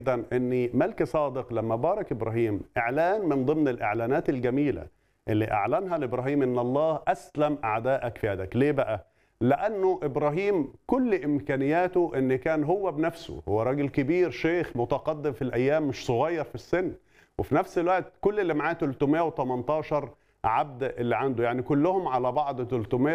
جدا ان ملك صادق لما بارك ابراهيم اعلان من ضمن الاعلانات الجميله اللي اعلنها لابراهيم ان الله اسلم اعدائك في يدك ليه بقى لانه ابراهيم كل امكانياته ان كان هو بنفسه هو راجل كبير شيخ متقدم في الايام مش صغير في السن وفي نفس الوقت كل اللي معاه 318 عبد اللي عنده يعني كلهم على بعض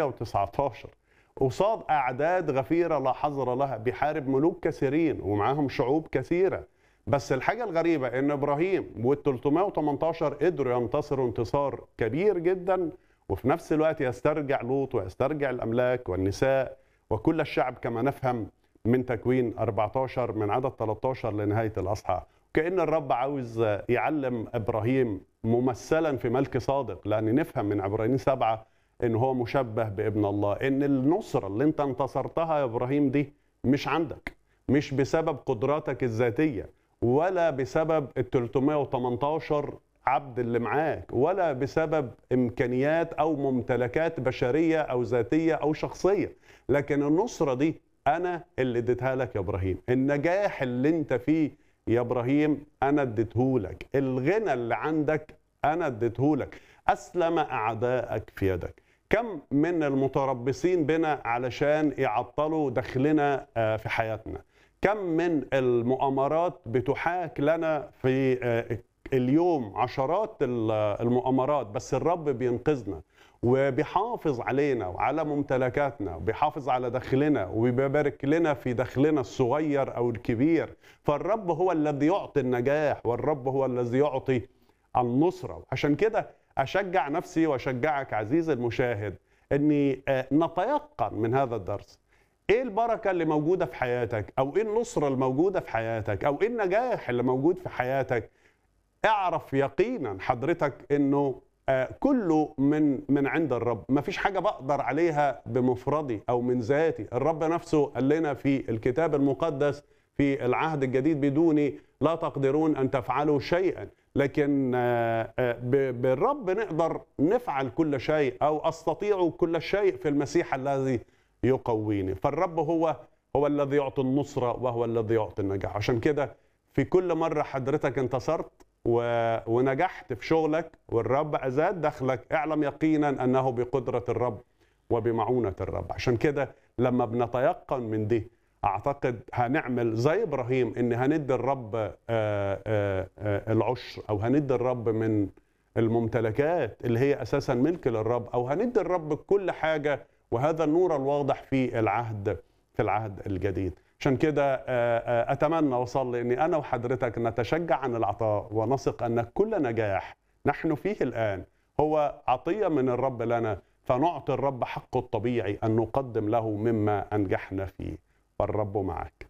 319 قصاد اعداد غفيره لا حظر لها بيحارب ملوك كثيرين ومعاهم شعوب كثيره بس الحاجه الغريبه ان ابراهيم وال 318 قدروا ينتصروا انتصار كبير جدا وفي نفس الوقت يسترجع لوط ويسترجع الاملاك والنساء وكل الشعب كما نفهم من تكوين 14 من عدد 13 لنهايه الاصحاح كان الرب عاوز يعلم ابراهيم ممثلا في ملك صادق لان نفهم من عبرانيين سبعه ان هو مشبه بابن الله ان النصره اللي انت انتصرتها يا ابراهيم دي مش عندك مش بسبب قدراتك الذاتيه ولا بسبب ال 318 عبد اللي معاك ولا بسبب امكانيات او ممتلكات بشريه او ذاتيه او شخصيه لكن النصره دي انا اللي اديتها لك يا ابراهيم النجاح اللي انت فيه يا ابراهيم انا اديتهولك الغنى اللي عندك انا اديتهولك اسلم اعدائك في يدك كم من المتربصين بنا علشان يعطلوا دخلنا في حياتنا كم من المؤامرات بتحاك لنا في اليوم عشرات المؤامرات بس الرب بينقذنا وبيحافظ علينا وعلى ممتلكاتنا وبيحافظ على دخلنا وبيبارك لنا في دخلنا الصغير او الكبير فالرب هو الذي يعطي النجاح والرب هو الذي يعطي النصره عشان كده اشجع نفسي واشجعك عزيزي المشاهد اني نتيقن من هذا الدرس ايه البركه اللي موجوده في حياتك او ايه النصره الموجوده في حياتك او ايه النجاح اللي موجود في حياتك اعرف يقينا حضرتك انه كله من من عند الرب ما فيش حاجه بقدر عليها بمفردي او من ذاتي الرب نفسه قال لنا في الكتاب المقدس في العهد الجديد بدوني لا تقدرون ان تفعلوا شيئا لكن بالرب نقدر نفعل كل شيء او استطيع كل شيء في المسيح الذي يقويني فالرب هو هو الذي يعطي النصره وهو الذي يعطي النجاح عشان كده في كل مره حضرتك انتصرت ونجحت في شغلك والرب أزاد دخلك اعلم يقينا أنه بقدرة الرب وبمعونة الرب عشان كده لما بنتيقن من دي أعتقد هنعمل زي إبراهيم إن هندي الرب العشر أو هندي الرب من الممتلكات اللي هي أساسا ملك للرب أو هندي الرب كل حاجة وهذا النور الواضح في العهد في العهد الجديد عشان كده اتمنى واصلي اني انا وحضرتك نتشجع عن العطاء ونثق ان كل نجاح نحن فيه الان هو عطيه من الرب لنا فنعطي الرب حقه الطبيعي ان نقدم له مما انجحنا فيه والرب معك